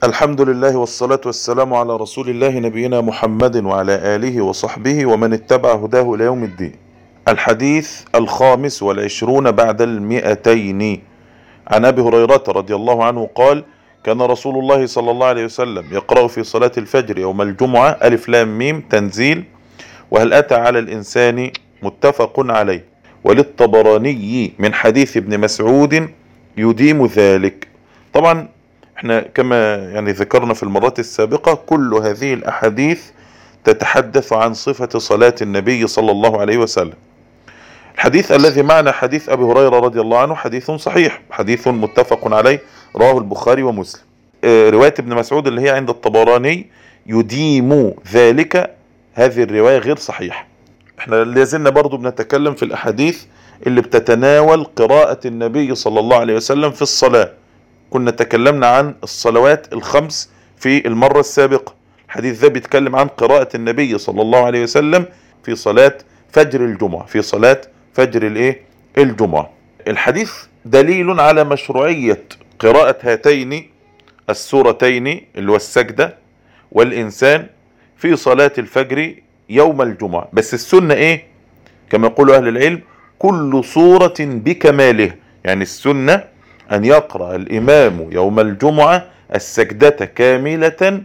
الحمد لله والصلاة والسلام على رسول الله نبينا محمد وعلى آله وصحبه ومن اتبع هداه إلى يوم الدين الحديث الخامس والعشرون بعد المئتين عن أبي هريرة رضي الله عنه قال كان رسول الله صلى الله عليه وسلم يقرأ في صلاة الفجر يوم الجمعة ألف لام ميم تنزيل وهل أتى على الإنسان متفق عليه وللطبراني من حديث ابن مسعود يديم ذلك طبعا احنا كما يعني ذكرنا في المرات السابقة كل هذه الأحاديث تتحدث عن صفة صلاة النبي صلى الله عليه وسلم الحديث الذي معنا حديث أبي هريرة رضي الله عنه حديث صحيح حديث متفق عليه رواه البخاري ومسلم اه رواية ابن مسعود اللي هي عند الطبراني يديم ذلك هذه الرواية غير صحيحة احنا لازلنا برضو بنتكلم في الأحاديث اللي بتتناول قراءة النبي صلى الله عليه وسلم في الصلاة كنا تكلمنا عن الصلوات الخمس في المرة السابقة الحديث ده بيتكلم عن قراءة النبي صلى الله عليه وسلم في صلاة فجر الجمعة في صلاة فجر الايه الجمعة الحديث دليل على مشروعية قراءة هاتين السورتين اللي هو السجدة والإنسان في صلاة الفجر يوم الجمعة بس السنة ايه كما يقول أهل العلم كل صورة بكماله يعني السنة أن يقرأ الإمام يوم الجمعة السجدة كاملة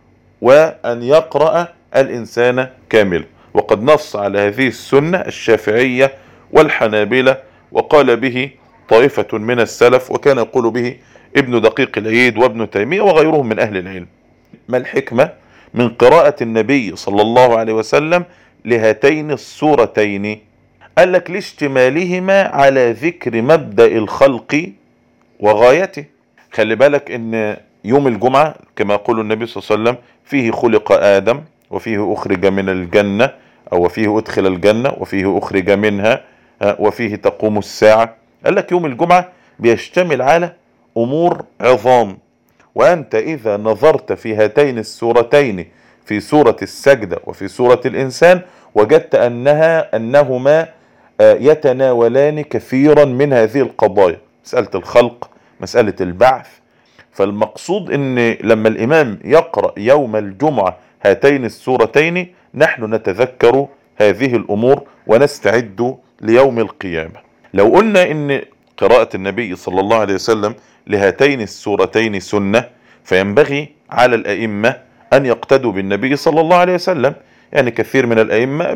وأن يقرأ الإنسان كاملا وقد نص على هذه السنة الشافعية والحنابلة وقال به طائفة من السلف وكان يقول به ابن دقيق العيد وابن تيمية وغيرهم من أهل العلم ما الحكمة من قراءة النبي صلى الله عليه وسلم لهاتين السورتين قال لك لاشتمالهما على ذكر مبدأ الخلق وغايته خلي بالك ان يوم الجمعة كما يقول النبي صلى الله عليه وسلم فيه خلق آدم وفيه أخرج من الجنة أو فيه أدخل الجنة وفيه أخرج منها وفيه تقوم الساعة قال لك يوم الجمعة بيشتمل على أمور عظام وأنت إذا نظرت في هاتين السورتين في سورة السجدة وفي سورة الإنسان وجدت أنها أنهما يتناولان كثيرا من هذه القضايا مسألة الخلق مسألة البعث فالمقصود ان لما الامام يقرأ يوم الجمعة هاتين السورتين نحن نتذكر هذه الامور ونستعد ليوم القيامة لو قلنا ان قراءة النبي صلى الله عليه وسلم لهاتين السورتين سنة فينبغي على الائمة ان يقتدوا بالنبي صلى الله عليه وسلم يعني كثير من الائمة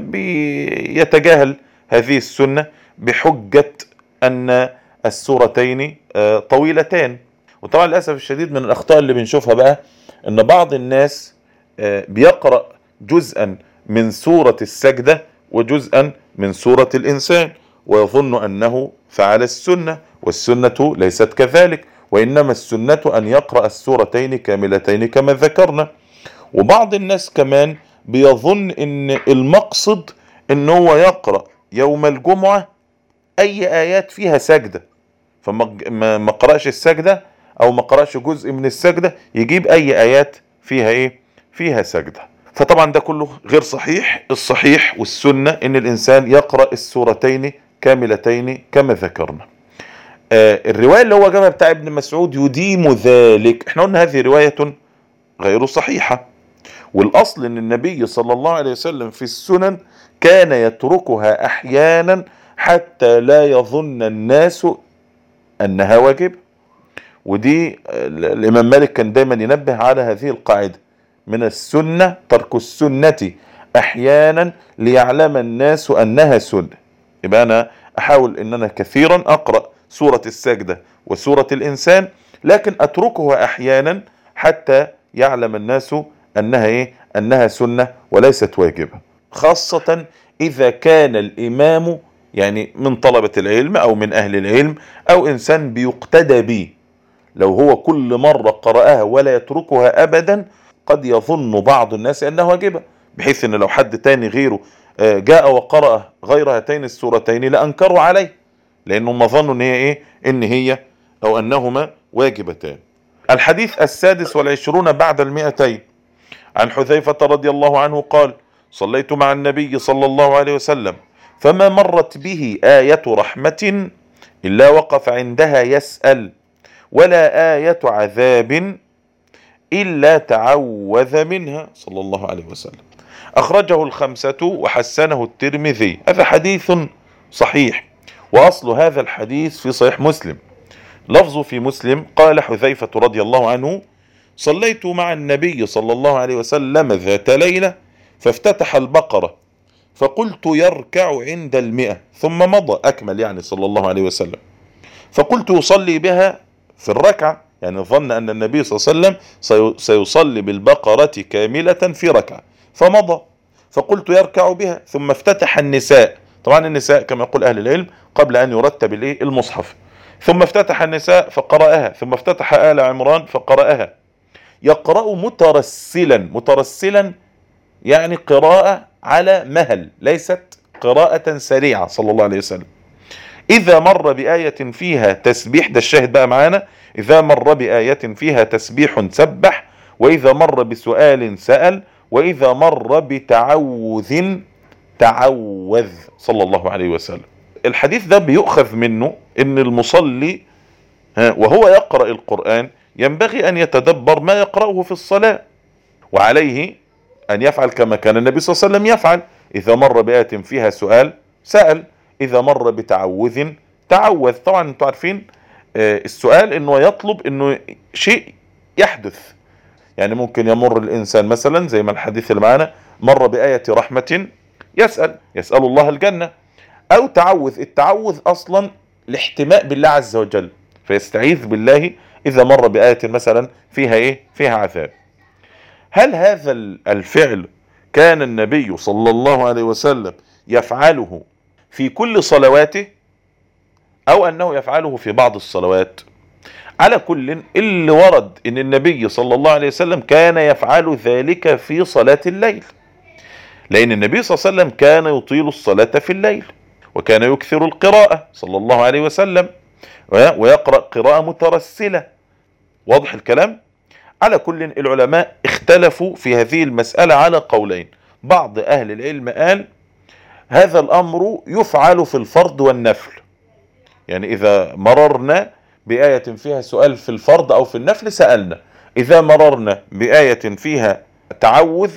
بيتجاهل هذه السنة بحجة ان السورتين طويلتان وطبعا للاسف الشديد من الاخطاء اللي بنشوفها بقى ان بعض الناس بيقرا جزءا من سوره السجده وجزءا من سوره الانسان ويظن انه فعل السنه والسنه ليست كذلك وانما السنه ان يقرا السورتين كاملتين كما ذكرنا وبعض الناس كمان بيظن ان المقصد ان هو يقرا يوم الجمعه اي ايات فيها سجده فما ما قراش السجده او ما قراش جزء من السجده يجيب اي ايات فيها ايه فيها سجده فطبعا ده كله غير صحيح الصحيح والسنه ان الانسان يقرا السورتين كاملتين كما ذكرنا آه الروايه اللي هو جابها بتاع ابن مسعود يديم ذلك احنا قلنا هذه روايه غير صحيحه والاصل ان النبي صلى الله عليه وسلم في السنن كان يتركها احيانا حتى لا يظن الناس انها واجب ودي الامام مالك كان دايما ينبه على هذه القاعدة من السنة ترك السنة احيانا ليعلم الناس انها سنة يبقى انا احاول ان انا كثيرا اقرأ سورة السجدة وسورة الانسان لكن اتركها احيانا حتى يعلم الناس انها ايه انها سنة وليست واجبة خاصة اذا كان الامام يعني من طلبة العلم او من اهل العلم او انسان بيقتدى به لو هو كل مرة قرأها ولا يتركها ابدا قد يظن بعض الناس انها واجبة بحيث ان لو حد تاني غيره جاء وقرأ غير هاتين السورتين لانكروا عليه لانهم ظنوا ان هي ايه ان هي او انهما واجبتان الحديث السادس والعشرون بعد المئتين عن حذيفة رضي الله عنه قال صليت مع النبي صلى الله عليه وسلم فما مرت به آية رحمة إلا وقف عندها يسأل ولا آية عذاب إلا تعوذ منها صلى الله عليه وسلم أخرجه الخمسة وحسنه الترمذي هذا حديث صحيح وأصل هذا الحديث في صحيح مسلم لفظ في مسلم قال حذيفة رضي الله عنه صليت مع النبي صلى الله عليه وسلم ذات ليلة فافتتح البقرة فقلت يركع عند المئة ثم مضى أكمل يعني صلى الله عليه وسلم فقلت يصلي بها في الركعة يعني ظن أن النبي صلى الله عليه وسلم سيصلي بالبقرة كاملة في ركعة فمضى فقلت يركع بها ثم افتتح النساء طبعا النساء كما يقول أهل العلم قبل أن يرتب المصحف ثم افتتح النساء فقرأها ثم افتتح آل عمران فقرأها يقرأ مترسلا مترسلا يعني قراءة على مهل ليست قراءة سريعة صلى الله عليه وسلم إذا مر بآية فيها تسبيح ده الشاهد بقى معانا إذا مر بآية فيها تسبيح سبح وإذا مر بسؤال سأل وإذا مر بتعوذ تعوذ صلى الله عليه وسلم الحديث ده بيؤخذ منه ان المصلي وهو يقرأ القرآن ينبغي ان يتدبر ما يقرأه في الصلاة وعليه ان يفعل كما كان النبي صلى الله عليه وسلم يفعل اذا مر بآية فيها سؤال سأل اذا مر بتعوذ تعوذ طبعا انتم عارفين السؤال انه يطلب انه شيء يحدث يعني ممكن يمر الانسان مثلا زي ما الحديث اللي معانا مر بآية رحمة يسأل يسأل الله الجنة او تعوذ التعوذ اصلا الاحتماء بالله عز وجل فيستعيذ بالله اذا مر بآية مثلا فيها ايه فيها عذاب هل هذا الفعل كان النبي صلى الله عليه وسلم يفعله في كل صلواته او انه يفعله في بعض الصلوات على كل اللي ورد ان النبي صلى الله عليه وسلم كان يفعل ذلك في صلاة الليل لان النبي صلى الله عليه وسلم كان يطيل الصلاة في الليل وكان يكثر القراءة صلى الله عليه وسلم ويقرأ قراءة مترسلة واضح الكلام على كل العلماء اختلفوا في هذه المسألة على قولين بعض أهل العلم قال هذا الأمر يفعل في الفرض والنفل يعني إذا مررنا بآية فيها سؤال في الفرض أو في النفل سألنا إذا مررنا بآية فيها تعوذ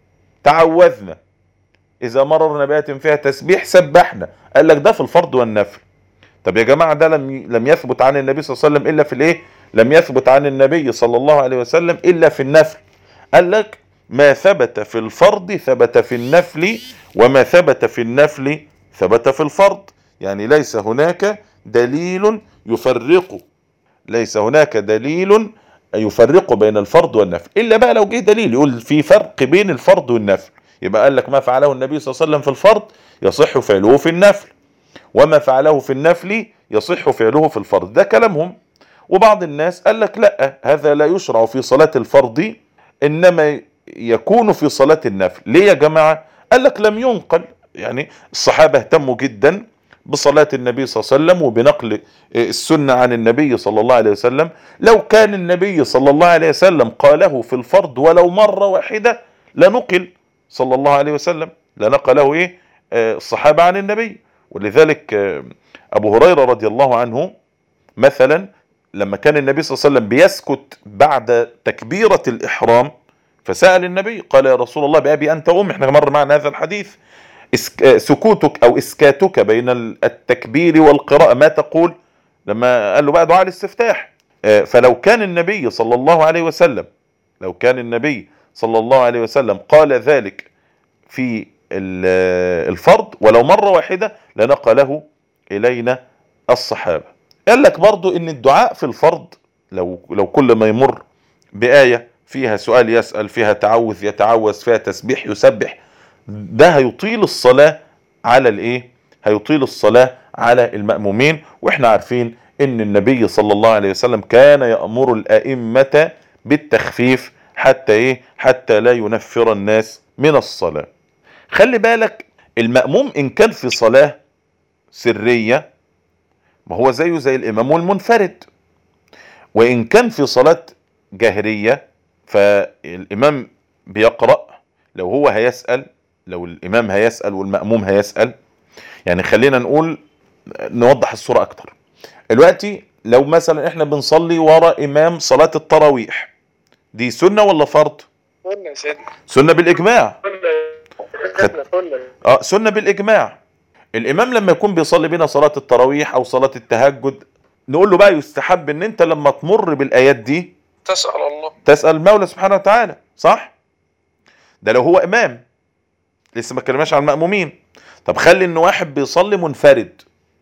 تعوذنا إذا مررنا بآية فيها تسبيح سبحنا قال لك ده في الفرض والنفل طب يا جماعة ده لم لم يثبت عن النبي صلى الله عليه وسلم إلا في الإيه؟ لم يثبت عن النبي صلى الله عليه وسلم إلا في النفل قال لك ما ثبت في الفرض ثبت في النفل وما ثبت في النفل ثبت في الفرض يعني ليس هناك دليل يفرق ليس هناك دليل يفرق بين الفرض والنفل إلا بقى لو جه دليل يقول في فرق بين الفرض والنفل يبقى قال لك ما فعله النبي صلى الله عليه وسلم في الفرض يصح فعله في النفل وما فعله في النفل يصح فعله في الفرض ده كلامهم وبعض الناس قال لك لا هذا لا يشرع في صلاة الفرض إنما يكون في صلاة النفل ليه يا جماعة قال لك لم ينقل يعني الصحابة اهتموا جدا بصلاة النبي صلى الله عليه وسلم وبنقل السنة عن النبي صلى الله عليه وسلم لو كان النبي صلى الله عليه وسلم قاله في الفرض ولو مرة واحدة لنقل صلى الله عليه وسلم لنقله ايه الصحابة عن النبي ولذلك ابو هريرة رضي الله عنه مثلا لما كان النبي صلى الله عليه وسلم بيسكت بعد تكبيرة الاحرام فسأل النبي قال يا رسول الله بأبي أنت وأمي احنا مر معنا هذا الحديث سكوتك أو إسكاتك بين التكبير والقراءة ما تقول لما قال له بقى دعاء الاستفتاح فلو كان النبي صلى الله عليه وسلم لو كان النبي صلى الله عليه وسلم قال ذلك في الفرض ولو مرة واحدة لنقله إلينا الصحابة قال لك برضو ان الدعاء في الفرض لو, لو كل ما يمر بآية فيها سؤال يسأل فيها تعوذ يتعوذ فيها تسبيح يسبح ده هيطيل الصلاة على الايه هيطيل الصلاة على المأمومين واحنا عارفين ان النبي صلى الله عليه وسلم كان يأمر الأئمة بالتخفيف حتى ايه حتى لا ينفر الناس من الصلاة خلي بالك المأموم ان كان في صلاة سرية ما هو زيه زي الامام والمنفرد وان كان في صلاة جهرية فالامام بيقرأ لو هو هيسأل لو الامام هيسأل والمأموم هيسأل يعني خلينا نقول نوضح الصورة اكتر دلوقتي لو مثلا احنا بنصلي ورا امام صلاة التراويح دي سنة ولا فرض سنة سنة سنة بالإجماع سنة سنة اه سنة بالإجماع الإمام لما يكون بيصلي بينا صلاة التراويح أو صلاة التهجد نقول له بقى يستحب إن أنت لما تمر بالآيات دي تسأل الله تسأل المولى سبحانه وتعالى صح؟ ده لو هو إمام لسه ما اتكلمناش عن المأمومين طب خلي إن واحد بيصلي منفرد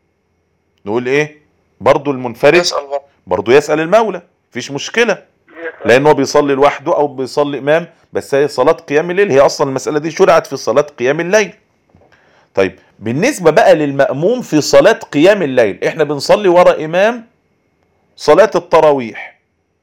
نقول إيه؟ برضه المنفرد تسأل الله برضه يسأل المولى مفيش مشكلة لأنه بيصلي لوحده أو بيصلي إمام بس هي صلاة قيام الليل هي أصلا المسألة دي شرعت في صلاة قيام الليل طيب بالنسبة بقى للمأموم في صلاة قيام الليل احنا بنصلي ورا إمام صلاة التراويح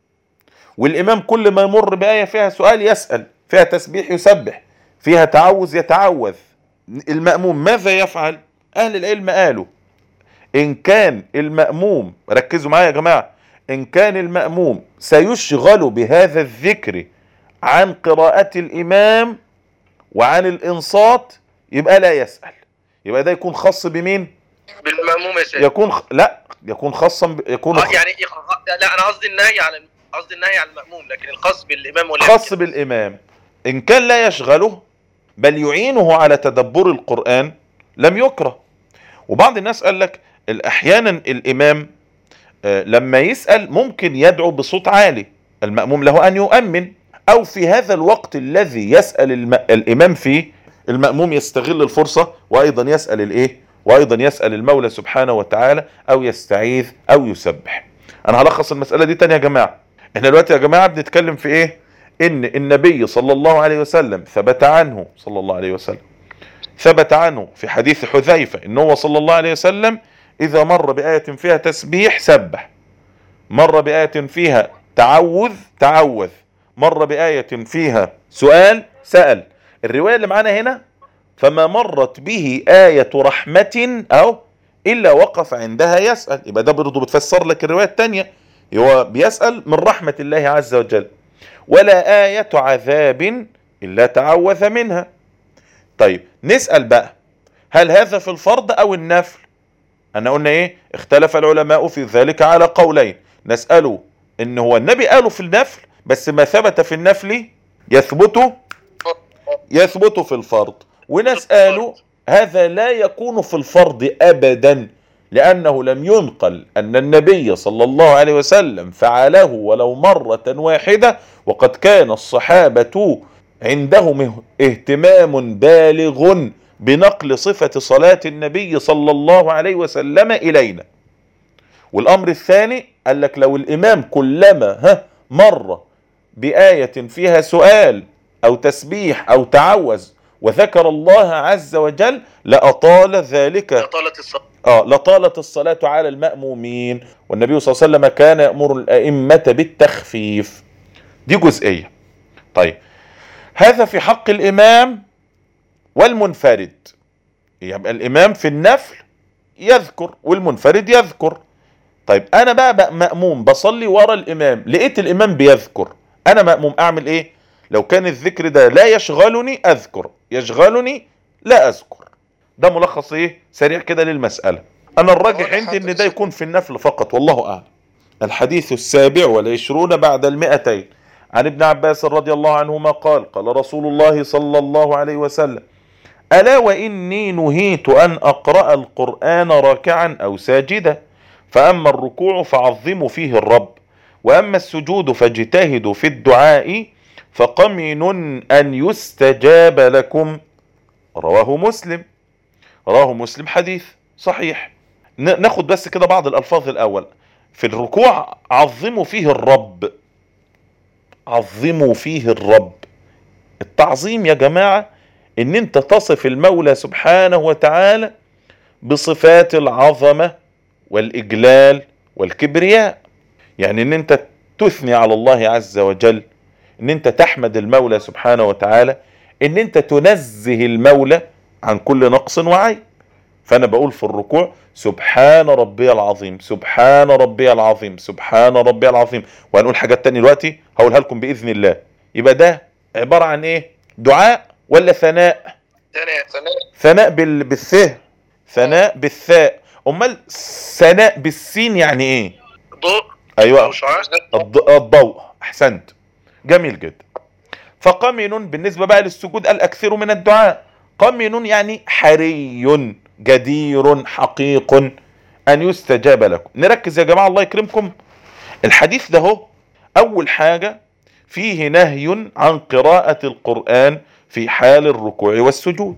والإمام كل ما يمر بآية فيها سؤال يسأل فيها تسبيح يسبح فيها تعوذ يتعوذ المأموم ماذا يفعل أهل العلم قالوا إن كان المأموم ركزوا معايا يا جماعة إن كان المأموم سيشغل بهذا الذكر عن قراءة الإمام وعن الإنصات يبقى لا يسأل يبقى ده يكون خاص بمين بالمأموم يا سيدي يكون خ... لا يكون خاصا ب... يكون اه خ... يعني إيه- لا انا قصدي النهي على قصدي النهي على المأموم لكن الخاص بالإمام ولا خاص بالإمام إن كان لا يشغله بل يعينه على تدبر القرآن لم يكره وبعض الناس قال لك أحيانا الإمام آه، لما يسأل ممكن يدعو بصوت عالي المأموم له أن يؤمن أو في هذا الوقت الذي يسأل الم... الإمام فيه المأموم يستغل الفرصة وأيضا يسأل الإيه وأيضا يسأل المولى سبحانه وتعالى أو يستعيذ أو يسبح أنا هلخص المسألة دي تاني يا جماعة احنا دلوقتي يا جماعة بنتكلم في إيه إن النبي صلى الله عليه وسلم ثبت عنه صلى الله عليه وسلم ثبت عنه في حديث حذيفة إن هو صلى الله عليه وسلم إذا مر بآية فيها تسبيح سبح مر بآية فيها تعوذ تعوذ مر بآية فيها سؤال سأل الرواية اللي معانا هنا فما مرت به آية رحمة أو إلا وقف عندها يسأل يبقى ده برضه بتفسر لك الرواية التانية هو بيسأل من رحمة الله عز وجل ولا آية عذاب إلا تعوذ منها طيب نسأل بقى هل هذا في الفرض أو النفل أنا قلنا إيه اختلف العلماء في ذلك على قولين نسأله إن هو النبي قاله في النفل بس ما ثبت في النفل يثبت يثبت في الفرض وناس قالوا هذا لا يكون في الفرض أبدا لأنه لم ينقل أن النبي صلى الله عليه وسلم فعله ولو مرة واحدة وقد كان الصحابة عندهم اهتمام بالغ بنقل صفة صلاة النبي صلى الله عليه وسلم إلينا والأمر الثاني قال لك لو الإمام كلما ها مر بآية فيها سؤال أو تسبيح أو تعوذ وذكر الله عز وجل لأطال ذلك طالت الصلاة اه لطالت الصلاة على المأمومين والنبي صلى الله عليه وسلم كان يأمر الأئمة بالتخفيف دي جزئية طيب هذا في حق الإمام والمنفرد يبقى الإمام في النفل يذكر والمنفرد يذكر طيب أنا بقى, بقى مأموم بصلي ورا الإمام لقيت الإمام بيذكر أنا مأموم أعمل إيه لو كان الذكر ده لا يشغلني أذكر يشغلني لا أذكر ده ملخص ايه سريع كده للمسألة انا الراجح عندي ان ده يكون في النفل فقط والله اعلم الحديث السابع والعشرون بعد المئتين عن ابن عباس رضي الله عنهما قال قال رسول الله صلى الله عليه وسلم ألا وإني نهيت أن أقرأ القرآن راكعا أو ساجدا فأما الركوع فعظموا فيه الرب وأما السجود فاجتهدوا في الدعاء فقمن أن يستجاب لكم رواه مسلم رواه مسلم حديث صحيح ن- ناخد بس كده بعض الألفاظ الأول في الركوع عظموا فيه الرب عظموا فيه الرب التعظيم يا جماعة ان انت تصف المولى سبحانه وتعالى بصفات العظمة والإجلال والكبرياء يعني ان انت تثني على الله عز وجل ان انت تحمد المولى سبحانه وتعالى ان انت تنزه المولى عن كل نقص وعيب فانا بقول في الركوع سبحان ربي العظيم سبحان ربي العظيم سبحان ربي العظيم وهنقول حاجات تانية دلوقتي هقولها لكم باذن الله يبقى ده عباره عن ايه دعاء ولا ثناء ثناء ثناء ثناء بال... بالثاء ثناء بالثاء امال ثناء بالسين يعني ايه ضوء ايوه أو شعاع الض... الضوء احسنت جميل جدا فقمن بالنسبة بقى للسجود قال أكثر من الدعاء قمن يعني حري جدير حقيق أن يستجاب لكم نركز يا جماعة الله يكرمكم الحديث ده هو أول حاجة فيه نهي عن قراءة القرآن في حال الركوع والسجود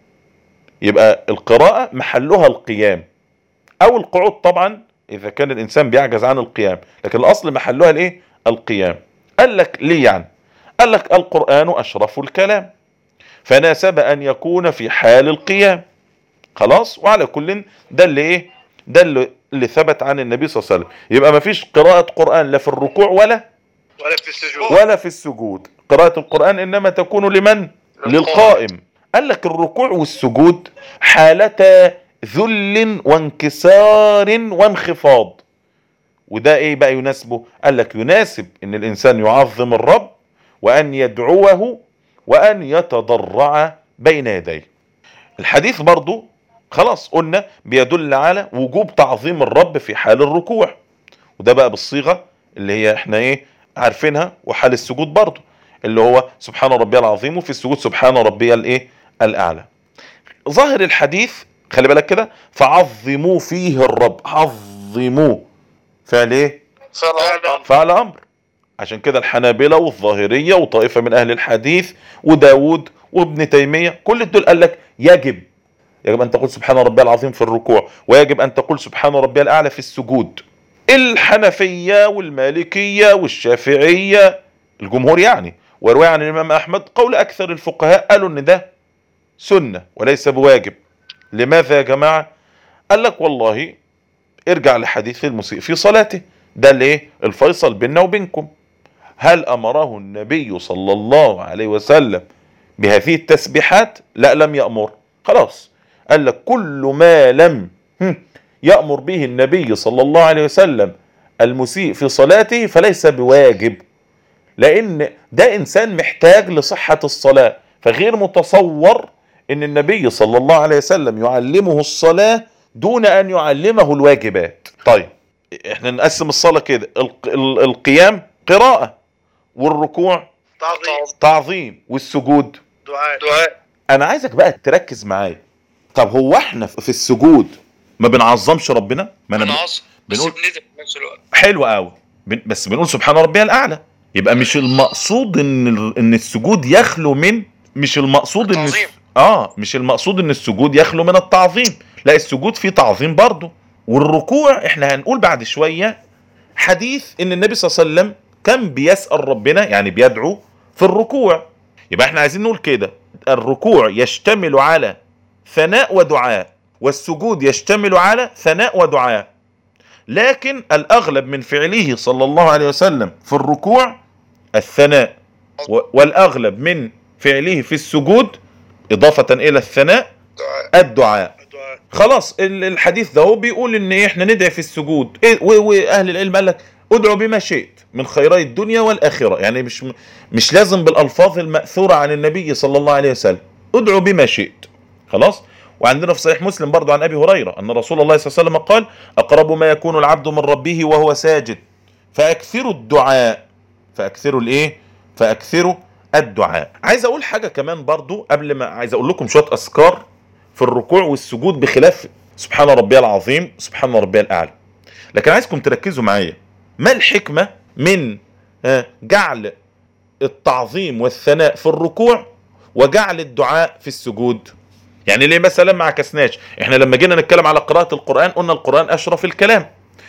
يبقى القراءة محلها القيام أو القعود طبعا إذا كان الإنسان بيعجز عن القيام لكن الأصل محلها الإيه؟ القيام قال لك ليه يعني قال لك القرآن أشرف الكلام فناسب أن يكون في حال القيام خلاص وعلى كل ده اللي إيه ده اللي, اللي ثبت عن النبي صلى الله عليه وسلم يبقى ما فيش قراءة قرآن لا في الركوع ولا ولا في السجود ولا في السجود قراءة القرآن إنما تكون لمن للقائم قال لك الركوع والسجود حالة ذل وانكسار وانخفاض وده ايه بقى يناسبه قال لك يناسب ان الانسان يعظم الرب وان يدعوه وان يتضرع بين يديه الحديث برضو خلاص قلنا بيدل على وجوب تعظيم الرب في حال الركوع وده بقى بالصيغة اللي هي احنا ايه عارفينها وحال السجود برضو اللي هو سبحان ربي العظيم وفي السجود سبحان ربي الايه الاعلى ظاهر الحديث خلي بالك كده فعظموا فيه الرب عظموا فعل ايه فعلا فعل امر عشان كده الحنابلة والظاهرية وطائفة من اهل الحديث وداود وابن تيمية كل دول قال لك يجب يجب ان تقول سبحان ربي العظيم في الركوع ويجب ان تقول سبحان ربي الاعلى في السجود الحنفية والمالكية والشافعية الجمهور يعني وروي عن الامام احمد قول اكثر الفقهاء قالوا ان ده سنة وليس بواجب لماذا يا جماعة قال لك والله ارجع لحديث المسيء في صلاته ده ليه الفيصل بيننا وبينكم هل امره النبي صلى الله عليه وسلم بهذه التسبيحات لا لم يأمر خلاص قال لك كل ما لم هم، يأمر به النبي صلى الله عليه وسلم المسيء في صلاته فليس بواجب لان ده انسان محتاج لصحة الصلاة فغير متصور ان النبي صلى الله عليه وسلم يعلمه الصلاة دون ان يعلمه الواجبات طيب احنا نقسم الصلاة كده الق- ال- القيام قراءة والركوع تعظيم تعظيم والسجود دعاء دعاء انا عايزك بقى تركز معايا طب هو احنا في السجود ما بنعظمش ربنا ما انا بنعظم بس بنقول- بندعي في نفس الوقت حلو قوي بن- بس بنقول سبحان ربي الاعلى يبقى مش المقصود ان ال- ان السجود يخلو من مش المقصود ان الس- التعظيم. اه مش المقصود ان السجود يخلو من التعظيم لا السجود فيه تعظيم برضه والركوع احنا هنقول بعد شويه حديث ان النبي صلى الله عليه وسلم كان بيسأل ربنا يعني بيدعو في الركوع يبقى احنا عايزين نقول كده الركوع يشتمل على ثناء ودعاء والسجود يشتمل على ثناء ودعاء لكن الأغلب من فعله صلى الله عليه وسلم في الركوع الثناء و- والأغلب من فعله في السجود إضافة إلى الثناء دعاء الدعاء دعاء خلاص ال- الحديث ده هو بيقول ان إيه احنا ندعي في السجود إيه و- واهل العلم قال لك ادعوا بما شئت من خيري الدنيا والاخره يعني مش مش لازم بالالفاظ الماثوره عن النبي صلى الله عليه وسلم ادعوا بما شئت خلاص وعندنا في صحيح مسلم برضو عن ابي هريره ان رسول الله صلى الله عليه وسلم قال اقرب ما يكون العبد من ربه وهو ساجد فاكثروا الدعاء فاكثروا الايه فاكثروا الدعاء عايز اقول حاجه كمان برضو قبل ما عايز اقول لكم شويه اذكار في الركوع والسجود بخلاف سبحان ربي العظيم سبحان ربي الاعلى لكن عايزكم تركزوا معايا ما الحكمه من آه، جعل التعظيم والثناء في الركوع وجعل الدعاء في السجود يعني ليه مثلا ما عكسناش احنا لما جينا نتكلم على قراءة القرآن قلنا القرآن اشرف الكلام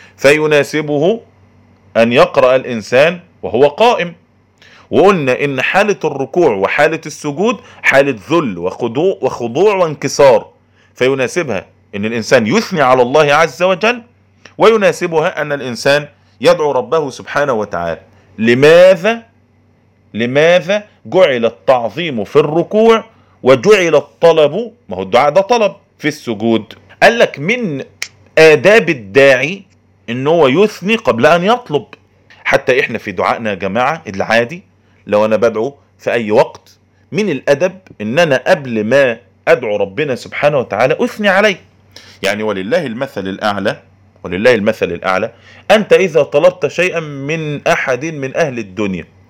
فيناسبه ان يقرأ الانسان وهو قائم وقلنا ان حالة الركوع وحالة السجود حالة ذل وخضوع وخضوع وانكسار فيناسبها ان الانسان يثني على الله عز وجل ويناسبها ان الانسان يدعو ربه سبحانه وتعالى لماذا لماذا جعل التعظيم في الركوع وجعل الطلب ما هو الدعاء ده طلب في السجود قال لك من آداب الداعي ان هو يثني قبل ان يطلب حتى احنا في دعائنا يا جماعة العادي لو انا بدعو في اي وقت من الادب ان انا قبل ما ادعو ربنا سبحانه وتعالى اثني عليه يعني ولله المثل الاعلى ولله المثل الاعلى انت اذا طلبت شيئا من احد من اهل الدنيا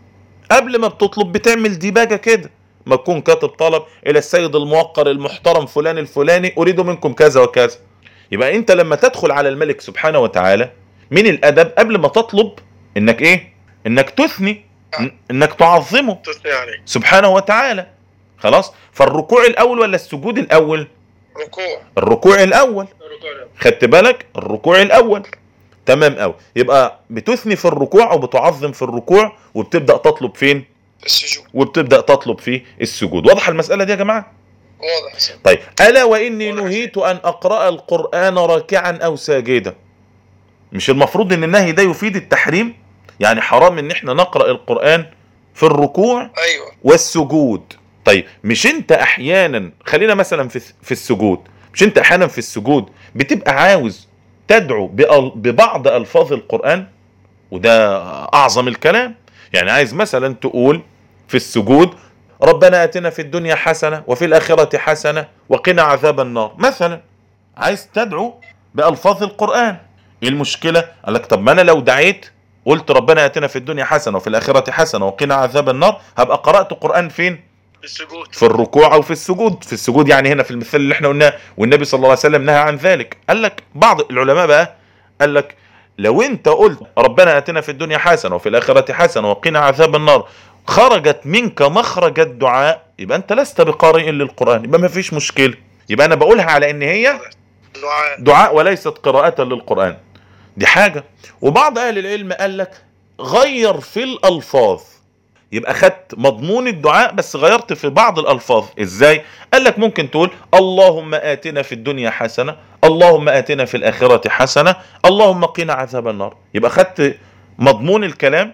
قبل ما بتطلب بتعمل ديباجة كده ما تكون كاتب طلب الى السيد الموقر المحترم فلان الفلاني اريد منكم كذا وكذا يبقى انت لما تدخل على الملك سبحانه وتعالى من الادب قبل ما تطلب انك ايه انك تثني إن- انك تعظمه تثني عليه سبحانه وتعالى خلاص فالركوع الاول ولا السجود الاول ركوع الركوع الاول الركوع الأول. خدت بالك الركوع الاول تمام قوي يبقى بتثني في الركوع وبتعظم في الركوع وبتبدا تطلب فين السجود وبتبدا تطلب في السجود واضحه المساله دي يا جماعه واضح حسن. طيب الا واني نهيت ان اقرا القران راكعا او ساجدا مش المفروض ان النهي ده يفيد التحريم يعني حرام ان احنا نقرا القران في الركوع ايوه والسجود طيب مش انت احيانا خلينا مثلا في في السجود مش انت احيانا في السجود بتبقى عاوز تدعو بأل- ببعض الفاظ القران وده اعظم الكلام يعني عايز مثلا تقول في السجود ربنا اتنا في الدنيا حسنه وفي الاخره حسنه وقنا عذاب النار مثلا عايز تدعو بالفاظ القران ايه المشكله قال لك طب ما انا لو دعيت قلت ربنا اتنا في الدنيا حسنه وفي الاخره حسنه وقنا عذاب النار هبقى قرات قران فين السجود في الركوع او في السجود في السجود يعني هنا في المثال اللي احنا قلناه والنبي صلى الله عليه وسلم نهى عن ذلك قال لك بعض العلماء بقى قال لك لو انت قلت ربنا اتنا في الدنيا حسنه وفي الاخره حسنه وقنا عذاب النار خرجت منك مخرج الدعاء يبقى انت لست بقارئ للقران يبقى ما فيش مشكله يبقى انا بقولها على ان هي دعاء دعاء وليست قراءة للقرآن دي حاجة وبعض أهل العلم قال لك غير في الألفاظ يبقى خدت مضمون الدعاء بس غيرت في بعض الألفاظ إزاي قال لك ممكن تقول اللهم آتنا في الدنيا حسنة اللهم آتنا في الآخرة حسنة اللهم قنا عذاب النار يبقى خدت مضمون الكلام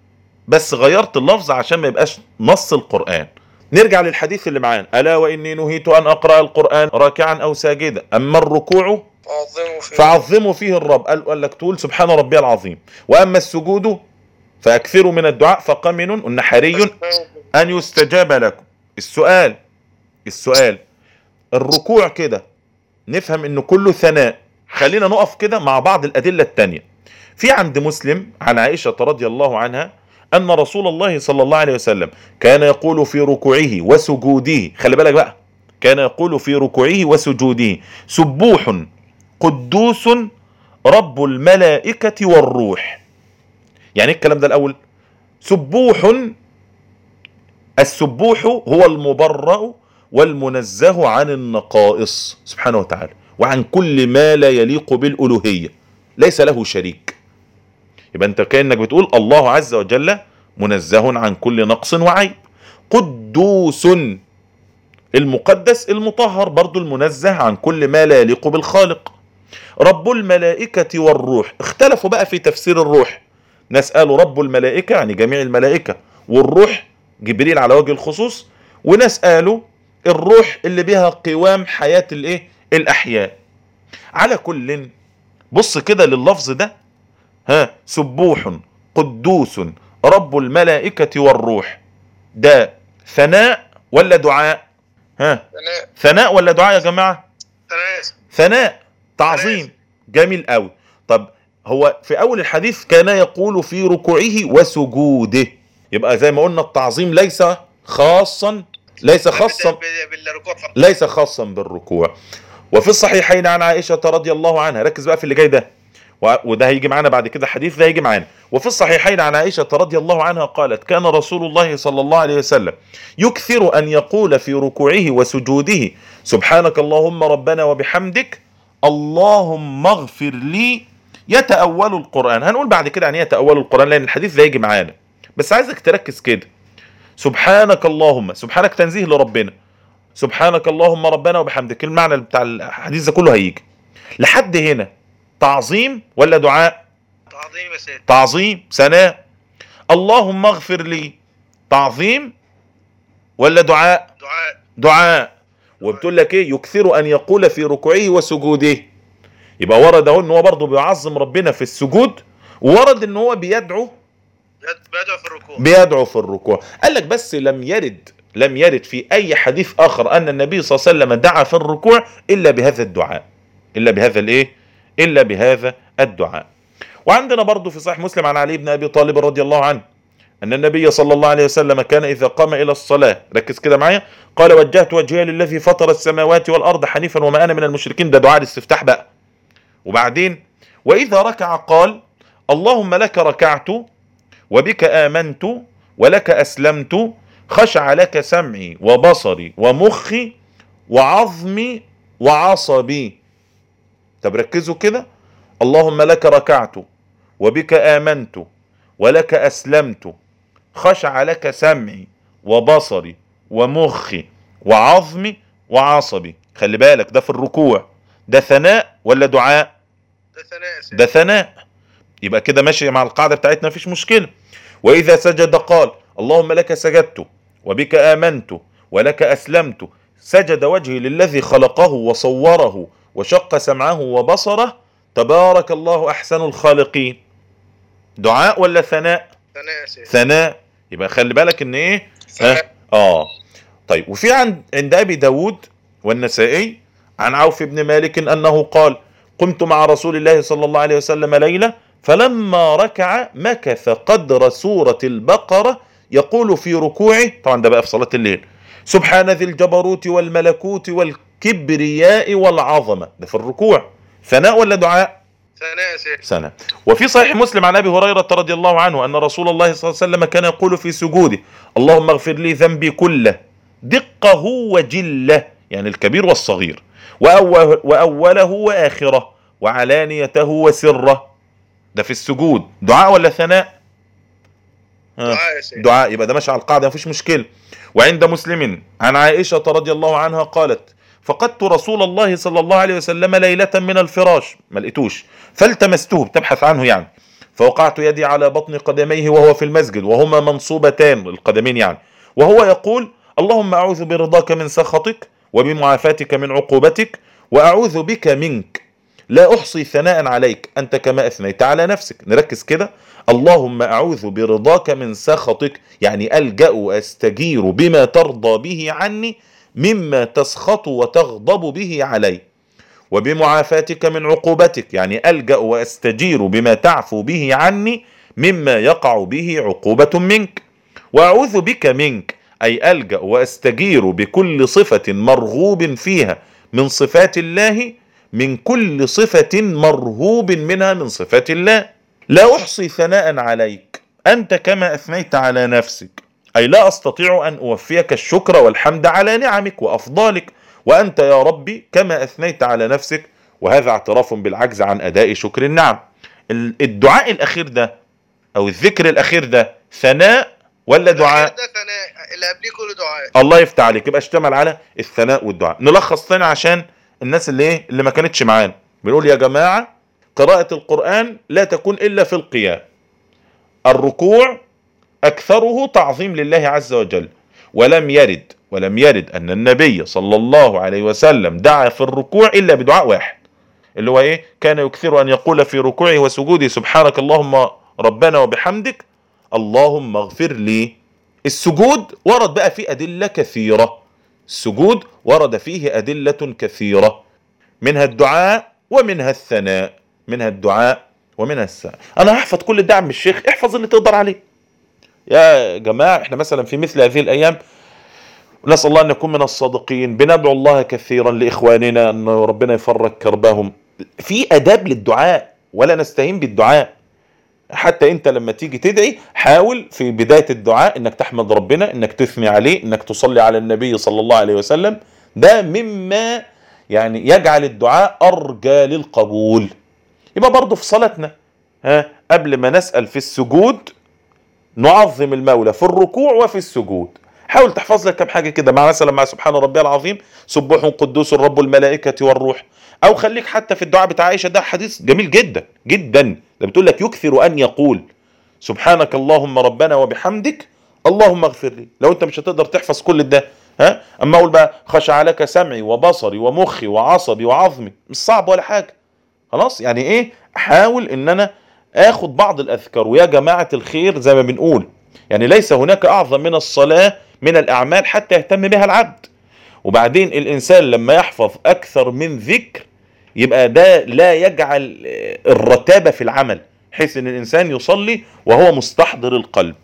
بس غيرت اللفظ عشان ما يبقاش نص القرآن نرجع للحديث اللي معانا ألا وإني نهيت أن أقرأ القرآن راكعا أو ساجدا أما الركوع فعظموا في فعظموا فيه الرب قال قال لك تقول سبحان ربي العظيم واما السجود فاكثروا من الدعاء فقمن ان حري ان يستجاب لكم السؤال السؤال الركوع كده نفهم انه كله ثناء خلينا نقف كده مع بعض الادله التانية في عند مسلم عن عائشه رضي الله عنها ان رسول الله صلى الله عليه وسلم كان يقول في ركوعه وسجوده خلي بالك بقى كان يقول في ركوعه وسجوده سبوح قدوس رب الملائكة والروح يعني إيه الكلام ده الأول سبوح السبوح هو المبرأ والمنزه عن النقائص سبحانه وتعالى وعن كل ما لا يليق بالألوهية ليس له شريك يبقى انت كأنك بتقول الله عز وجل منزه عن كل نقص وعيب قدوس المقدس المطهر برضو المنزه عن كل ما لا يليق بالخالق رب الملائكة والروح اختلفوا بقى في تفسير الروح ناس قالوا رب الملائكة يعني جميع الملائكة والروح جبريل على وجه الخصوص وناس قالوا الروح اللي بها قوام حياة الايه الاحياء على كل بص كده لللفظ ده ها سبوح قدوس رب الملائكة والروح ده ثناء ولا دعاء ها ثناء ثناء ولا دعاء يا جماعة ثناء ثناء تعظيم جميل قوي طب هو في اول الحديث كان يقول في ركوعه وسجوده يبقى زي ما قلنا التعظيم ليس خاصا ليس خاصا بال- بالركوع فقط ليس خاصا بالركوع وفي الصحيحين عن عائشة رضي الله عنها ركز بقى في اللي جاي ده و- وده هيجي معانا بعد كده حديث ده هيجي معانا وفي الصحيحين عن عائشة رضي الله عنها قالت كان رسول الله صلى الله عليه وسلم يكثر أن يقول في ركوعه وسجوده سبحانك اللهم ربنا وبحمدك اللهم اغفر لي يتأول القرآن هنقول بعد كده يعني إيه يتأول القرآن لأن الحديث ده هيجي معانا بس عايزك تركز كده سبحانك اللهم سبحانك تنزيه لربنا سبحانك اللهم ربنا وبحمدك المعنى بتاع الحديث ده كله هيجي لحد هنا تعظيم ولا دعاء تعظيم يا سيدي تعظيم ثناء اللهم اغفر لي تعظيم ولا دعاء دعاء دعاء وبتقول لك ايه يكثر ان يقول في ركوعه وسجوده يبقى ورد اهو ان هو برضه بيعظم ربنا في السجود وورد ان هو بيدعو بدأ في الركوع بيدعو في الركوع قال لك بس لم يرد لم يرد في اي حديث اخر ان النبي صلى الله عليه وسلم دعا في الركوع الا بهذا الدعاء الا بهذا الايه الا بهذا الدعاء وعندنا برضو في صحيح مسلم عن علي بن ابي طالب رضي الله عنه أن النبي صلى الله عليه وسلم كان إذا قام إلى الصلاة ركز كده معايا قال وجهت وجهي للذي فطر السماوات والأرض حنيفا وما أنا من المشركين ده دعاء الاستفتاح بقى وبعدين وإذا ركع قال اللهم لك ركعت وبك آمنت ولك أسلمت خشع لك سمعي وبصري ومخي وعظمي وعصبي طب ركزوا كده اللهم لك ركعت وبك آمنت ولك أسلمت خشع لك سمعي وبصري ومخي وعظمي وعصبي خلي بالك ده في الركوع ده ثناء ولا دعاء ده ثناء يا سيدي ده ثناء يبقى كده ماشي مع القاعدة بتاعتنا مفيش مشكلة وإذا سجد قال اللهم لك سجدت وبك آمنت ولك أسلمت سجد وجهي للذي خلقه وصوره وشق سمعه وبصره تبارك الله أحسن الخالقين دعاء ولا ثناء ثناء يا سيدي ثناء يبقى خلي بالك ان ايه ثناء. اه طيب وفي عند عند ابي داود والنسائي عن عوف بن مالك انه قال قمت مع رسول الله صلى الله عليه وسلم ليله فلما ركع مكث قدر سوره البقره يقول في ركوعه طبعا ده بقى في صلاه الليل سبحان ذي الجبروت والملكوت والكبرياء والعظمه ده في الركوع ثناء ولا دعاء ثناء يا سيدي سنة وفي صحيح مسلم عن ابي هريره رضي الله عنه ان رسول الله صلى الله عليه وسلم كان يقول في سجوده اللهم اغفر لي ذنبي كله دقه وجله يعني الكبير والصغير وأول واوله واخره وعلانيته وسره ده في السجود دعاء ولا ثناء آه. دعاء يا سيدي دعاء يبقى ده ماشي على القاعده مفيش مشكله وعند مسلم عن عائشه رضي الله عنها قالت فقدت رسول الله صلى الله عليه وسلم ليله من الفراش ما لقيتوش فالتمسته بتبحث عنه يعني فوقعت يدي على بطن قدميه وهو في المسجد وهما منصوبتان القدمين يعني وهو يقول اللهم اعوذ برضاك من سخطك وبمعافاتك من عقوبتك واعوذ بك منك لا احصي ثناء عليك انت كما اثنيت على نفسك نركز كده اللهم اعوذ برضاك من سخطك يعني الجا واستجير بما ترضى به عني مما تسخط وتغضب به علي وبمعافاتك من عقوبتك يعني الجا واستجير بما تعفو به عني مما يقع به عقوبه منك واعوذ بك منك اي الجا واستجير بكل صفه مرغوب فيها من صفات الله من كل صفه مرهوب منها من صفات الله لا احصي ثناء عليك انت كما اثنيت على نفسك اي لا استطيع ان اوفيك الشكر والحمد على نعمك وافضالك وانت يا ربي كما اثنيت على نفسك وهذا اعتراف بالعجز عن اداء شكر النعم ال- الدعاء الاخير ده او الذكر الاخير ده ثناء ولا دعاء ده ثناء اللي قبليه كله دعاء الله يفتح عليك يبقى اشتمل على الثناء والدعاء نلخص تاني عشان الناس اللي ايه اللي ما كانتش معانا بنقول يا جماعه قراءه القران لا تكون الا في القيام الركوع اكثره تعظيم لله عز وجل ولم يرد ولم يرد ان النبي صلى الله عليه وسلم دعا في الركوع الا بدعاء واحد اللي هو ايه كان يكثر ان يقول في ركوعه وسجوده سبحانك اللهم ربنا وبحمدك اللهم اغفر لي السجود ورد بقى فيه ادله كثيره السجود ورد فيه ادله كثيره منها الدعاء ومنها الثناء منها الدعاء ومنها الثناء انا هحفظ كل الدعم الشيخ احفظ اللي تقدر عليه يا جماعه احنا مثلا في مثل هذه الايام نسال الله ان نكون من الصادقين بندعو الله كثيرا لاخواننا ان ربنا يفرج كربهم في اداب للدعاء ولا نستهين بالدعاء حتى انت لما تيجي تدعي حاول في بدايه الدعاء انك تحمد ربنا انك تثني عليه انك تصلي على النبي صلى الله عليه وسلم ده مما يعني يجعل الدعاء ارجى للقبول يبقى برضه في صلاتنا ها قبل ما نسال في السجود نعظم المولى في الركوع وفي السجود حاول تحفظ لك كم حاجه كده مع مثلا مع سبحان ربي العظيم سبح قدوس رب الملائكه والروح او خليك حتى في الدعاء بتاع عائشه ده حديث جميل جدا جدا ده بتقول لك يكثر ان يقول سبحانك اللهم ربنا وبحمدك اللهم اغفر لي لو انت مش هتقدر تحفظ كل ده ها اما اقول بقى خشع لك سمعي وبصري ومخي وعصبي وعظمي مش صعب ولا حاجه خلاص يعني ايه احاول ان انا اخد بعض الاذكار ويا جماعه الخير زي ما بنقول يعني ليس هناك اعظم من الصلاه من الاعمال حتى يهتم بها العبد وبعدين الانسان لما يحفظ اكثر من ذكر يبقى ده لا يجعل الرتابه في العمل حيث ان الانسان يصلي وهو مستحضر القلب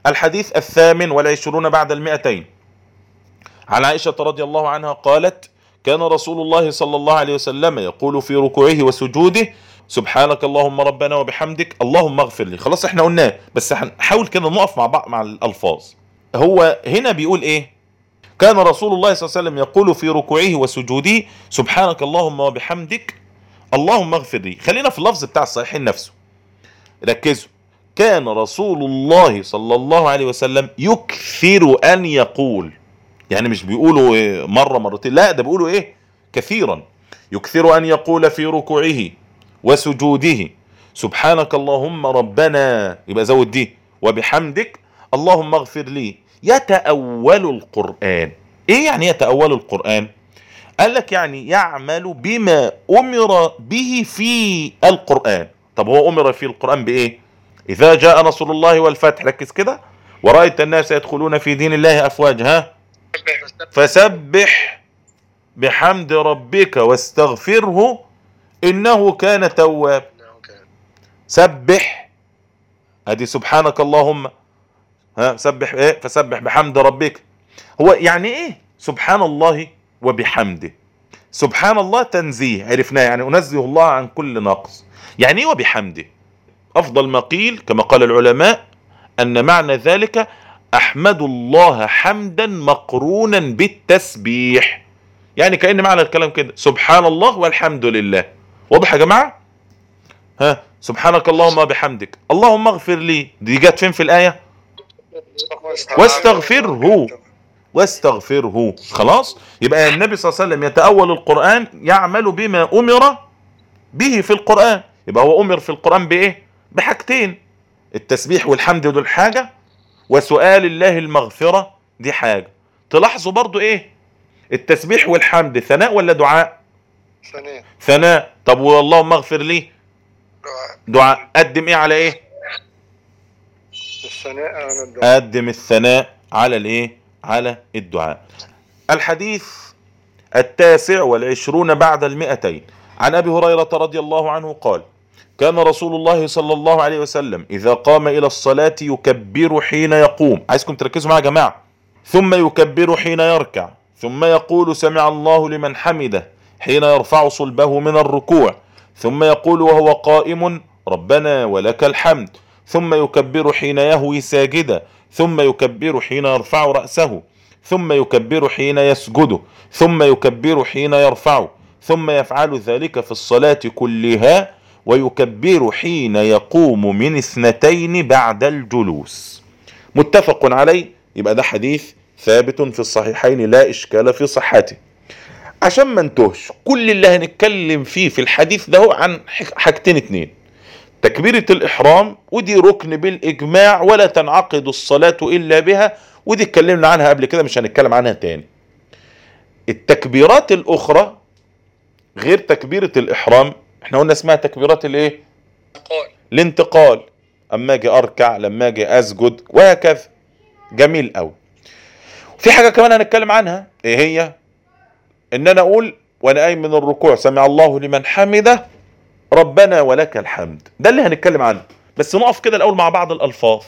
الحديث الثامن والعشرون بعد المئتين عن عائشة رضي الله عنها قالت كان رسول الله صلى الله عليه وسلم يقول في ركوعه وسجوده سبحانك اللهم ربنا وبحمدك اللهم اغفر لي خلاص احنا قلناه بس هنحاول كده نقف مع بعض مع الالفاظ هو هنا بيقول ايه كان رسول الله صلى الله عليه وسلم يقول في ركوعه وسجوده سبحانك اللهم وبحمدك اللهم اغفر لي خلينا في اللفظ بتاع الصحيحين نفسه ركزوا كان رسول الله صلى الله عليه وسلم يكثر ان يقول يعني مش بيقولوا إيه مرة مرتين لا ده بيقولوا ايه كثيرا يكثر ان يقول في ركوعه وسجوده سبحانك اللهم ربنا يبقى زود دي وبحمدك اللهم اغفر لي يتأول القرآن ايه يعني يتأول القرآن قال لك يعني يعمل بما امر به في القرآن طب هو امر في القرآن بايه اذا جاء نصر الله والفتح ركز كده ورأيت الناس يدخلون في دين الله افواج ها فسبح بحمد ربك واستغفره انه كان تواب سبح ادي سبحانك اللهم ها سبح ايه فسبح بحمد ربك هو يعني ايه سبحان الله وبحمده سبحان الله تنزيه عرفناه يعني انزه الله عن كل نقص يعني ايه وبحمده افضل ما قيل كما قال العلماء ان معنى ذلك احمد الله حمدا مقرونا بالتسبيح يعني كأن معنى الكلام كده سبحان الله والحمد لله واضح يا جماعة ها سبحانك اللهم وبحمدك اللهم اغفر لي دي جت فين في الآية واستغفره واستغفره خلاص يبقى النبي صلى الله عليه وسلم يتأول القرآن يعمل بما أمر به في القرآن يبقى هو أمر في القرآن بإيه بحاجتين التسبيح والحمد دول حاجة وسؤال الله المغفرة دي حاجة تلاحظوا برضو ايه التسبيح والحمد ثناء ولا دعاء ثانية ثناء طب واللهم اغفر لي دعاء دعاء قدم ايه على ايه الثناء على الدعاء قدم الثناء على الايه على الدعاء الحديث التاسع والعشرون بعد المئتين عن ابي هريرة رضي الله عنه قال كان رسول الله صلى الله عليه وسلم اذا قام الى الصلاة يكبر حين يقوم عايزكم تركزوا معايا يا جماعة ثم يكبر حين يركع ثم يقول سمع الله لمن حمده حين يرفع صلبه من الركوع ثم يقول وهو قائم ربنا ولك الحمد ثم يكبر حين يهوي ساجدا ثم يكبر حين يرفع رأسه ثم يكبر حين يسجد ثم يكبر حين يرفع ثم يفعل ذلك في الصلاة كلها ويكبر حين يقوم من اثنتين بعد الجلوس متفق عليه يبقى ده حديث ثابت في الصحيحين لا إشكال في صحته عشان ما انتهش كل اللي هنتكلم فيه في الحديث ده هو عن حاجتين اتنين تكبيرة الإحرام ودي ركن بالإجماع ولا تنعقد الصلاة إلا بها ودي اتكلمنا عنها قبل كده مش هنتكلم عنها تاني التكبيرات الأخرى غير تكبيرة الإحرام احنا قلنا اسمها تكبيرات الايه قال الانتقال اما اجي اركع لما اجي اسجد وهكذا جميل قوي في حاجه كمان هنتكلم عنها ايه هي ان انا اقول وانا قايم من الركوع سمع الله لمن حمده ربنا ولك الحمد ده اللي هنتكلم عنه بس نقف كده الاول مع بعض الالفاظ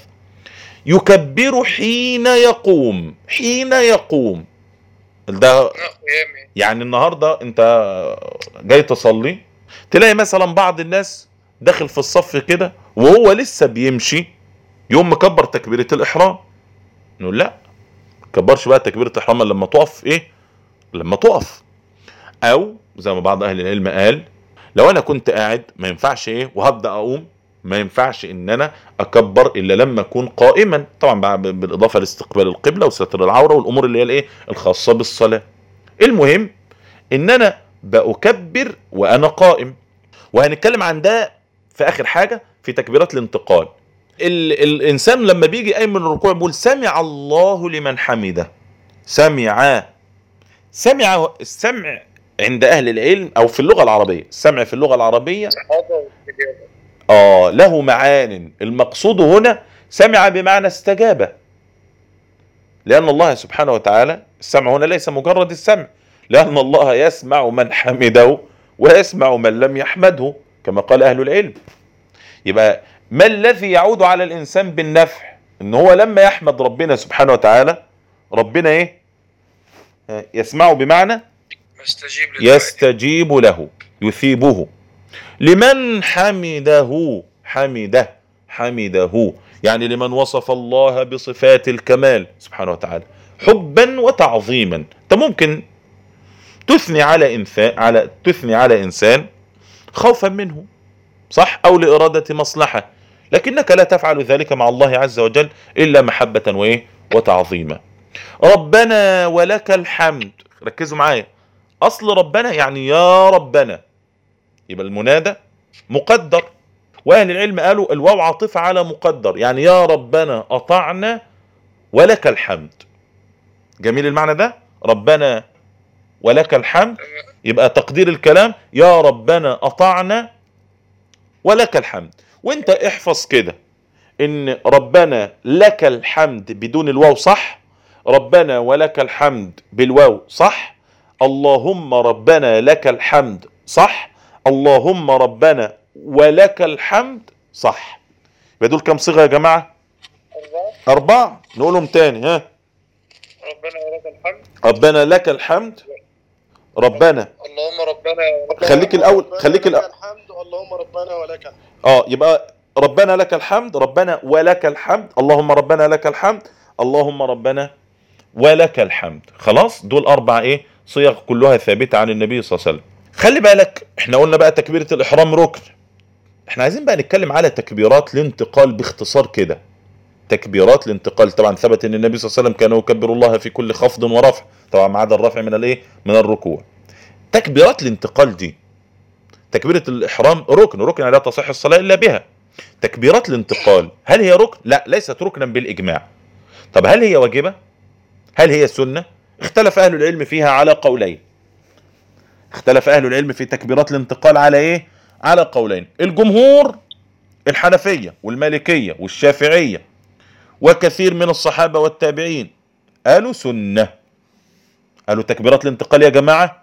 يكبر حين يقوم حين يقوم ده قيامي يعني النهارده انت جاي تصلي تلاقي مثلا بعض الناس داخل في الصف كده وهو لسه بيمشي يوم مكبر تكبيرة الإحرام نقول لا كبرش بقى تكبيرة الإحرام إلا لما تقف إيه لما تقف أو زي ما بعض أهل العلم قال لو أنا كنت قاعد ما ينفعش إيه وهبدأ أقوم ما ينفعش ان انا اكبر الا لما اكون قائما طبعا بقى بالاضافه لاستقبال القبله وستر العوره والامور اللي هي الايه الخاصه بالصلاه المهم ان انا بأكبر وانا قائم وهنتكلم عن ده في اخر حاجه في تكبيرات الانتقال ال الانسان لما بيجي قايم من الركوع بيقول سمع الله لمن حمده سمع سمع السمع عند اهل العلم او في اللغه العربيه السمع في اللغه العربيه حاضر الإجابة. اه له معان المقصود هنا سمع بمعنى استجاب لأن الله سبحانه وتعالى السمع هنا ليس مجرد السمع لأن الله يسمع من حمده ويسمع من لم يحمده كما قال أهل العلم يبقى ما الذي يعود على الإنسان بالنفع ان هو لما يحمد ربنا سبحانه وتعالى ربنا ايه آه، يسمعه بمعنى مستجيب للدعاء يستجيب له يثيبه لمن حمده حمده حمده يعني لمن وصف الله بصفات الكمال سبحانه وتعالى حبا وتعظيما انت ممكن تثني على انسان على تثني على انسان خوفا منه صح او لارادة مصلحة لكنك لا تفعل ذلك مع الله عز وجل الا محبة وايه وتعظيما ربنا ولك الحمد ركزوا معايا اصل ربنا يعني يا ربنا يبقى المنادى مقدر واهل العلم قالوا الواو عاطفة على مقدر يعني يا ربنا اطعنا ولك الحمد جميل المعنى ده ربنا ولك الحمد يبقى تقدير الكلام يا ربنا اطعنا ولك الحمد وانت احفظ كده ان ربنا لك الحمد بدون الواو صح ربنا ولك الحمد بالواو صح اللهم ربنا لك الحمد صح اللهم ربنا ولك الحمد صح يبقى دول كام صيغه يا جماعه اربعه نقولهم تاني ها ربنا ولك الحمد ربنا لك الحمد ربنا اللهم ربنا خليك الأول- خليك الأ- الحمد اللهم ربنا ولك الحمد اه يبقى ربنا لك الحمد ربنا ولك الحمد اللهم ربنا لك الحمد اللهم ربنا ولك الحمد خلاص دول اربع ايه صيغ كلها ثابته عن النبي صلى الله عليه وسلم خلي بالك احنا قلنا بقى تكبيره الاحرام ركن احنا عايزين بقى نتكلم على تكبيرات الانتقال باختصار كده تكبيرات الانتقال طبعا ثبت ان النبي صلى الله عليه وسلم كان يكبر الله في كل خفض ورفع طبعا ما عدا الرفع من الايه من الركوع تكبيرات الانتقال دي تكبيره الاحرام ركن ركن لا تصح الصلاه الا بها تكبيرات الانتقال هل هي ركن لا ليست ركنا بالاجماع طب هل هي واجبه هل هي سنه اختلف اهل العلم فيها على قولين اختلف اهل العلم في تكبيرات الانتقال على ايه على قولين الجمهور الحنفيه والمالكيه والشافعيه وكثير من الصحابه والتابعين قالوا سنه قالوا تكبيرات الانتقال يا جماعه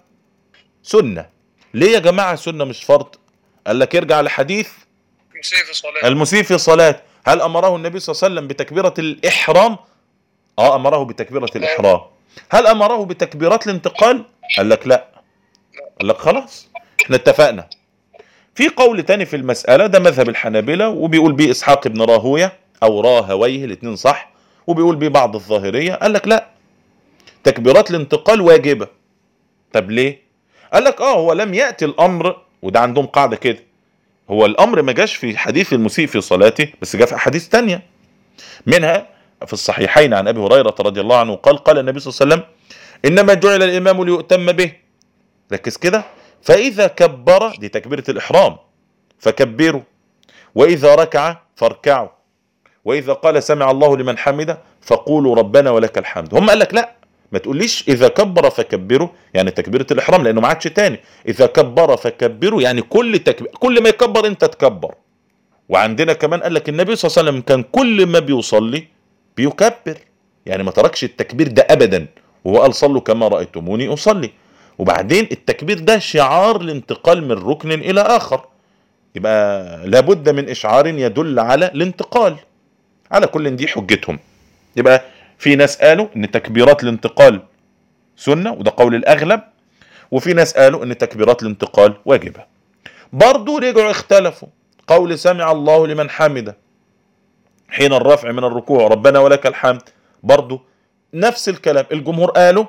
سنه ليه يا جماعه سنه مش فرض قال لك ارجع لحديث مسيء في صلاة المسيء في صلاة هل أمره النبي صلى الله عليه وسلم بتكبيرة الإحرام آه أمره بتكبيرة الإحرام هل أمره بتكبيرات الانتقال قال لك لا قال لك خلاص احنا اتفقنا في قول تاني في المسألة ده مذهب الحنابلة وبيقول بيه إسحاق بن راهوية أو راهويه الاثنين صح وبيقول بيه بعض الظاهرية قال لك لا تكبيرات الانتقال واجبة طب ليه قال لك اه هو لم يأتي الأمر وده عندهم قاعدة كده هو الامر ما جاش في حديث المسيء في صلاته بس جاء في احاديث تانية منها في الصحيحين عن ابي هريره رضي الله عنه قال قال النبي صلى الله عليه وسلم انما جعل الامام ليؤتم به ركز كده فاذا كبر دي تكبيره الاحرام فكبروا واذا ركع فاركعوا واذا قال سمع الله لمن حمده فقولوا ربنا ولك الحمد هم قال لك لا ما تقوليش اذا كبر فكبروا يعني تكبيره الاحرام لانه ما عادش تاني اذا كبر فكبروا يعني كل تكبير كل ما يكبر انت تكبر وعندنا كمان قال لك النبي صلى الله عليه وسلم كان كل ما بيصلي بيكبر يعني ما تركش التكبير ده ابدا وهو قال صلوا كما رايتموني اصلي وبعدين التكبير ده شعار الانتقال من ركن الى اخر يبقى لابد من اشعار يدل على الانتقال على كل دي حجتهم يبقى في ناس قالوا ان تكبيرات الانتقال سنه وده قول الاغلب وفي ناس قالوا ان تكبيرات الانتقال واجبه برضو رجعوا اختلفوا قول سمع الله لمن حمده حين الرفع من الركوع ربنا ولك الحمد برضو نفس الكلام الجمهور قالوا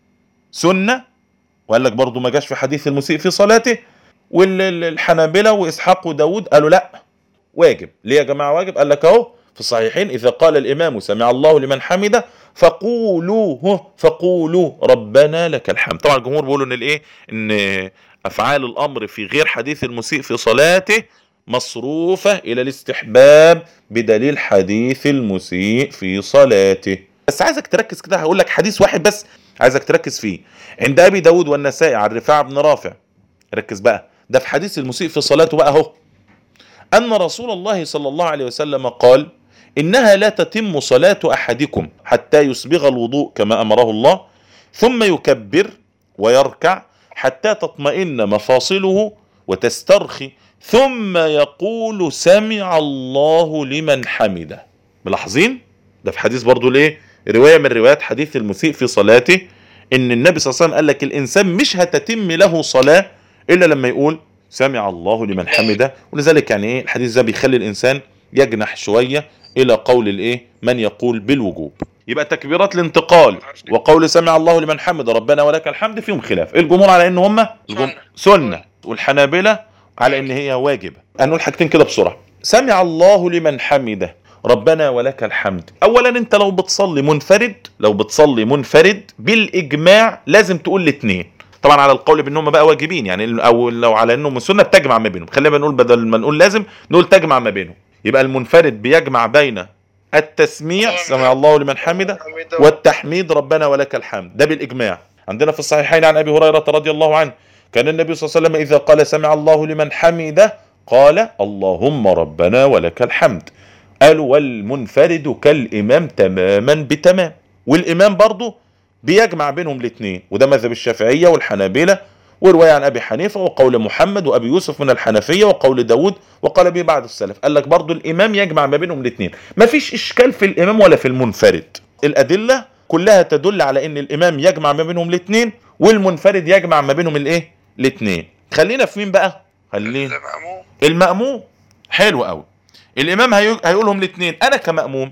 سنة وقال لك برضو ما جاش في حديث المسيء في صلاته والحنابلة وإسحاق وداود قالوا لا واجب ليه يا جماعة واجب قال لك اهو في الصحيحين إذا قال الإمام سمع الله لمن حمده فقولوا هو فقولوا ربنا لك الحمد طبعا الجمهور بيقولوا ان الايه ان افعال الامر في غير حديث المسيء في صلاته مصروفة الى الاستحباب بدليل حديث المسيء في صلاته بس عايزك تركز كده هقول لك حديث واحد بس عايزك تركز فيه عند ابي داود والنسائي عن رفاعة بن رافع ركز بقى ده في حديث المسيء في صلاته بقى اهو ان رسول الله صلى الله عليه وسلم قال انها لا تتم صلاة احدكم حتى يسبغ الوضوء كما امره الله ثم يكبر ويركع حتى تطمئن مفاصله وتسترخي ثم يقول سمع الله لمن حمده ملاحظين ده في حديث برضو ليه روايه من روايات حديث المسيء في صلاته ان النبي صلى الله عليه وسلم قال لك الانسان مش هتتم له صلاه الا لما يقول سمع الله لمن حمده ولذلك يعني ايه الحديث ده بيخلي الانسان يجنح شويه الى قول الايه من يقول بالوجوب يبقى تكبيرات الانتقال وقول سمع الله لمن حمد ربنا ولك الحمد فيهم خلاف الجمهور على ان هم الجم... سنه والحنابله على ان هي واجبه هنقول حاجتين كده بسرعه سمع الله لمن حمده ربنا ولك الحمد اولا انت لو بتصلي منفرد لو بتصلي منفرد بالاجماع لازم تقول الاثنين طبعا على القول بانهم بقى واجبين يعني او لو على انهم سنه بتجمع ما بينهم خلينا نقول بدل ما نقول لازم نقول تجمع ما بينهم يبقى المنفرد بيجمع بين التسميع سمع الله لمن حمده والتحميد ربنا ولك الحمد ده بالاجماع عندنا في الصحيحين عن ابي هريره رضي الله عنه كان النبي صلى الله عليه وسلم اذا قال سمع الله لمن حمده قال اللهم ربنا ولك الحمد قالوا والمنفرد كالامام تماما بتمام والامام برضه بيجمع بينهم الاثنين وده مذهب الشافعيه والحنابله وروايه عن ابي حنيفه وقول محمد وابي يوسف من الحنفيه وقول داود وقال به بعض السلف قال لك برضه الامام يجمع ما بينهم الاثنين مفيش اشكال في الامام ولا في المنفرد الادله كلها تدل على ان الامام يجمع ما بينهم الاثنين والمنفرد يجمع ما بينهم الايه الاثنين خلينا في مين بقى خلينا المأموم المأموم حلو قوي الإمام هي- هيقولهم الاثنين أنا كمأموم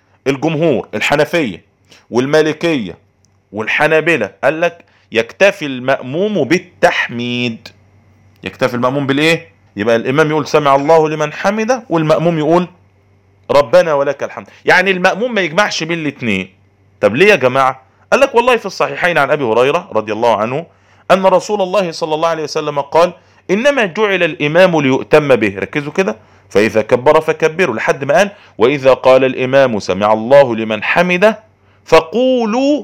الجمهور الحنفية والمالكية والحنابلة قال لك يكتفي المأموم بالتحميد يكتفي المأموم بالإيه؟ يبقى الإمام يقول سمع الله لمن حمده والمأموم يقول ربنا ولك الحمد يعني المأموم ما يجمعش بين الاثنين طب ليه يا جماعة قال لك والله في الصحيحين عن أبي هريرة رضي الله عنه أن رسول الله صلى الله عليه وسلم قال إنما جعل الإمام ليؤتم به ركزوا كده فإذا كبر فكبروا لحد ما قال وإذا قال الإمام سمع الله لمن حمده فقولوا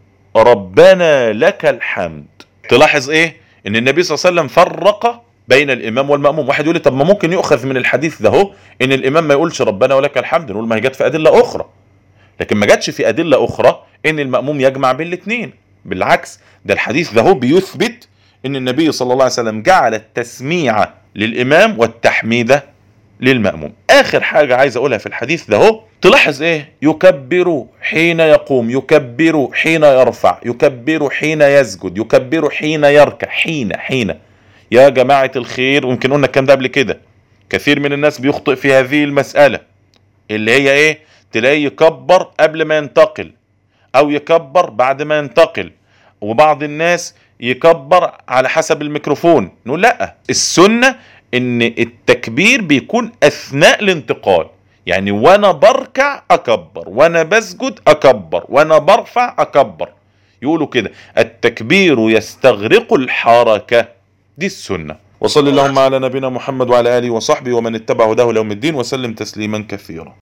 ربنا لك الحمد تلاحظ إيه إن النبي صلى الله عليه وسلم فرق بين الإمام والمأموم واحد يقول لي طب ما ممكن يؤخذ من الحديث ده هو إن الإمام ما يقولش ربنا ولك الحمد نقول ما هي جت في أدلة أخرى لكن ما جاتش في أدلة أخرى إن المأموم يجمع بين الاثنين بالعكس ده الحديث ده هو بيثبت ان النبي صلى الله عليه وسلم جعل التسميع للامام والتحميد للمأموم اخر حاجة عايز اقولها في الحديث ده هو تلاحظ ايه يكبر حين يقوم يكبر حين يرفع يكبر حين يسجد يكبر حين يركع حين حين يا جماعة الخير ويمكن قلنا الكلام ده قبل كده كثير من الناس بيخطئ في هذه المسألة اللي هي ايه تلاقيه يكبر قبل ما ينتقل او يكبر بعد ما ينتقل وبعض الناس يكبر على حسب الميكروفون نقول لا السنة ان التكبير بيكون اثناء الانتقال يعني وانا بركع اكبر وانا بسجد اكبر وانا برفع اكبر يقولوا كده التكبير يستغرق الحركة دي السنة وصل اللهم على نبينا محمد وعلى آله وصحبه ومن اتبع هداه ليوم الدين وسلم تسليما كثيرا